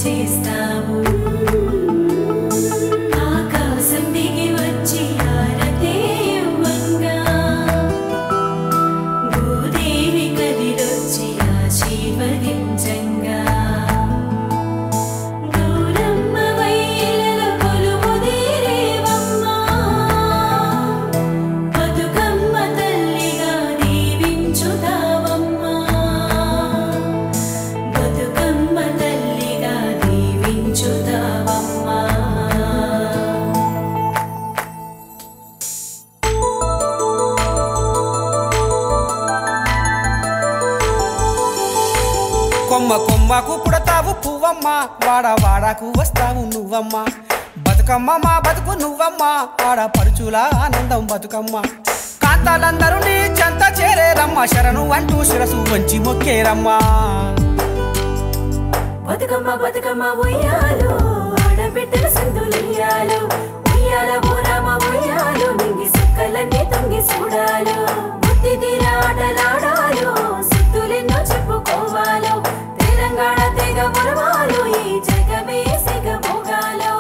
చేస్తావు ఆకాశం దిగి వచ్చి ఆరతే ఇవ్వంగా భూదేవి కదిలొచ్చి ఆశీర్వదించంగా గౌరమ్మ వయ్యలలో కొలువుదీరేవమ్మా బతుకమ్మ తల్లిగా దీవించుతావమ్మా బతుకమ్మ తల్లిగా దీవించుతావమ్మా కొమ్మ కొమ్మకు పుడతావు పువ్వమ్మ వాడ వాడకు వస్తావు నువ్వమ్మ బతుకమ్మ మా బతుకు నువ్వమ్మ ఆడ పరుచుల ఆనందం బతుకమ్మ కాంతాలందరూ నీ చెంత చేరేరమ్మ శరణు అంటూ శిరసు వంచి మొక్కేరమ్మా బతుకమ్మ బతుకమ్మ ఉయ్యాలు ఆడబిడ్డల సందులియాలు ఉయ్యాల బోరామ ఉయ్యాలు నింగి సుక్కలన్నీ తొంగి చూడాలు బుద్ధి తీరాటలాడాలు సిద్ధులెన్నో చెప్పుకోవాలు తెలంగాణ తెగ మురవాలు ఈ జగమే సిగ మోగాలు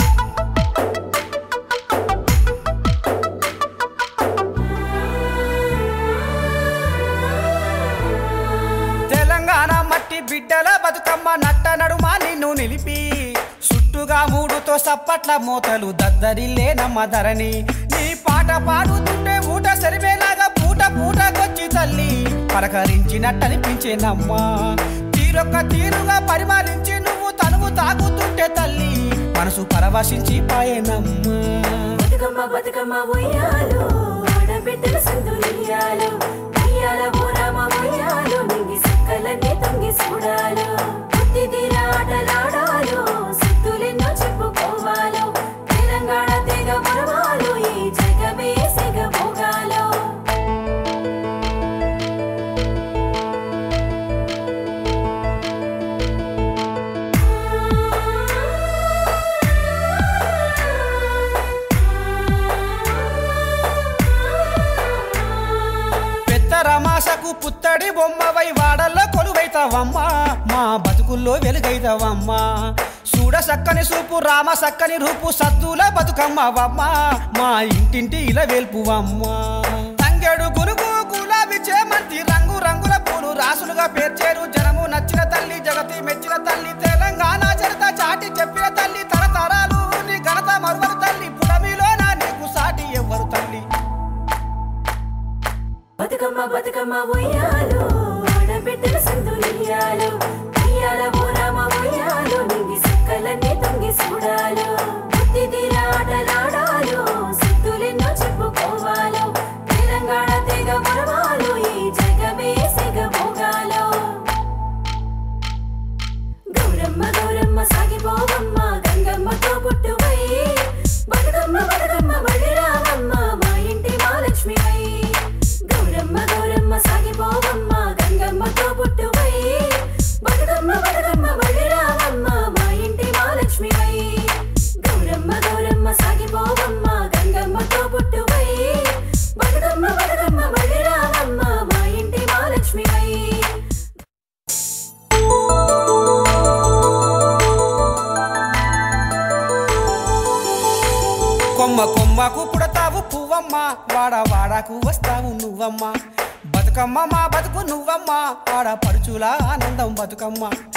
తెలంగాణ మట్టి బిడ్డల బతుకమ్మ నట్ట నడుమా నిన్ను నిలిపి చుట్టుగా మూడుతో సప్పట్ల మూతలు దద్దరిల్లేనమ్మ ధరణి నీ పాట పాడుతుంటే ఊట సరివేలాగా పూట పూటకొచ్చి తల్లి పలకరించినట్టనిపించేనమ్మా తీరొక్క తీరుగా పరిమాలించి నువ్వు తనువు తాగుతుంటే తల్లి మనసు పరవశించి పాయేనమ్మా బతుకమ్మ బతుకమ్మ ఉయ్యాలు ఆడబిడ్డల సందులియాలు ఉయ్యాల బోరామ ఉయ్యాలు నింగి సుక్కలన్నీ తొంగి చూడాలు బుద్ధి తీరాటలాడాలు సిద్ధులెన్నో చెప్పుకోవాలు తెలంగాణ తెగ మురవాలు ఈ జగమే సిగ మోగాలు పెద్ద రమాసకు పుత్తడి బొమ్మవై వాడల్లో కొలువైతావమ్మా మా బతుకుల్లో వెలుగైతావమ్మా చూడ సక్కని సూపు రామ సక్కని రూపు సత్తుల బతుకమ్మవమ్మా మా ఇంటింటి ఇలా వెల్పువమ్మా తంగెడు గురుగు గులాబీ చేమంతి రంగు రంగుల పూలు రాసులుగా పేర్చేరు జనము నచ్చిన తల్లి జగతి మెచ్చిన తల్లి తెలంగాణ చరిత చాటి చెప్పిన తల్లి తరతరాలు నీ ఘనత మరువరు తల్లి పుడమిలో నా నీకు సాటి ఎవ్వరు తల్లి బతుకమ్మ బతుకమ్మ ఉయ్యాలు ఆడబిడ్డల సందులియాలు ఉయ్యాల బోరామ ఉయ్యాలు నింగి సుక్కలన్నీ తొంగి చూడాలు బుద్ధి తీరాటలాడాలు సిద్ధులెన్నో చెప్పుకోవాలు తెలంగాణ తెగ మురవాలు ఈ జగమే సిగ మోగాలు గౌరమ్మ గౌరమ్మ సాగిపోవమ్మ గంగమ్మతో పుట్టువై బతుకమ్మ బతుకమ్మ మళ్ళీ రావమ్మ మా ఇంటి మహాలక్ష్మి అయి గౌరమ్మ గౌరమ్మ సాగిపోవమ్మ గంగమ్మతో పుట్టువై బతుకమ్మ బతుకమ్మ మళ్ళీ రావమ్మ మా ఇంటి మహాలక్ష్మి అయి గౌరమ్మ గౌరమ్మ సాగిపోవమ్మ గంగమ్మతో పుట్టువై బతుకమ్మ బతుకమ్మ మళ్ళీ రావమ్మ మా ఇంటి మహాలక్ష్మి అయి కొమ్మ కొమ్మకు పుడతావు పువ్వమ్మ వాడ వాడకు వస్తావు నువ్వమ్మ బతుకమ్మ మా బతుకు నువ్వమ్మ ఆడ పరుచుల ఆనందం బతుకమ్మ